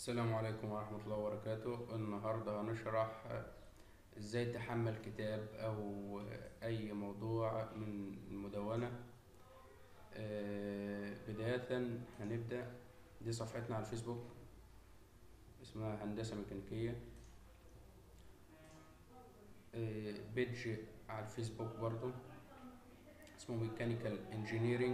السلام عليكم ورحمة الله وبركاته النهاردة هنشرح ازاي تحمل كتاب او اي موضوع من المدونة آه، بداية هنبدأ دي صفحتنا على الفيسبوك اسمها هندسة ميكانيكية آه، بيج على الفيسبوك برضو اسمه ميكانيكال انجينيرينج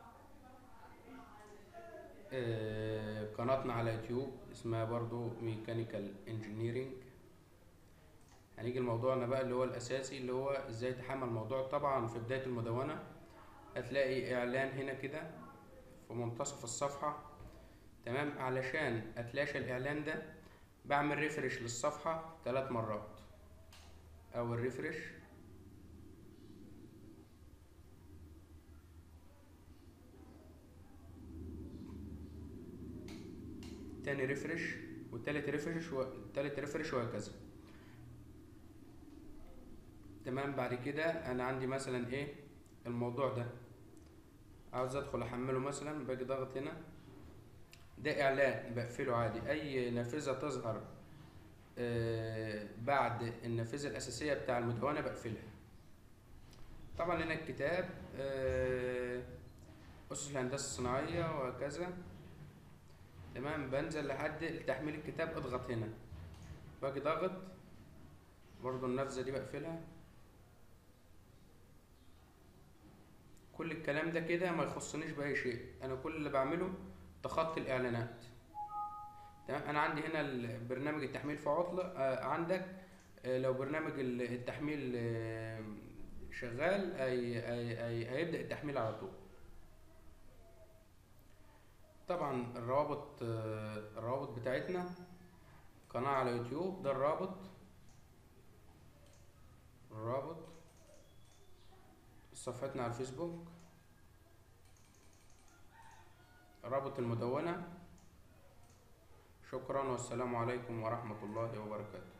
قناتنا على يوتيوب اسمها برضو ميكانيكال انجينيرينج هنيجي لموضوعنا بقى اللي هو الاساسي اللي هو ازاي تحمل موضوع طبعا في بداية المدونة هتلاقي اعلان هنا كده في منتصف الصفحة تمام علشان اتلاشى الاعلان ده بعمل ريفرش للصفحة ثلاث مرات اول ريفرش تاني ريفرش والتالت ريفرش والتالت ريفرش وهكذا تمام بعد كده انا عندي مثلا ايه الموضوع ده عاوز ادخل احمله مثلا باجي ضغط هنا ده اعلان بقفله عادي اي نافذة تظهر آه بعد النافذة الاساسية بتاع المدونة بقفلها طبعا هنا الكتاب آه اسس الهندسة الصناعية وهكذا تمام بنزل لحد تحميل الكتاب اضغط هنا باجي ضغط برضو النافذة دي بقفلها كل الكلام ده كده ما يخصنيش بأي شيء أنا كل اللي بعمله تخطي الإعلانات تمام أنا عندي هنا برنامج التحميل في عطل آه عندك آه لو برنامج التحميل آه شغال أي أي أي هيبدأ التحميل على طول طبعا الروابط الروابط بتاعتنا قناة على يوتيوب ده الرابط الرابط صفحتنا على الفيسبوك رابط المدونة شكرا والسلام عليكم ورحمة الله وبركاته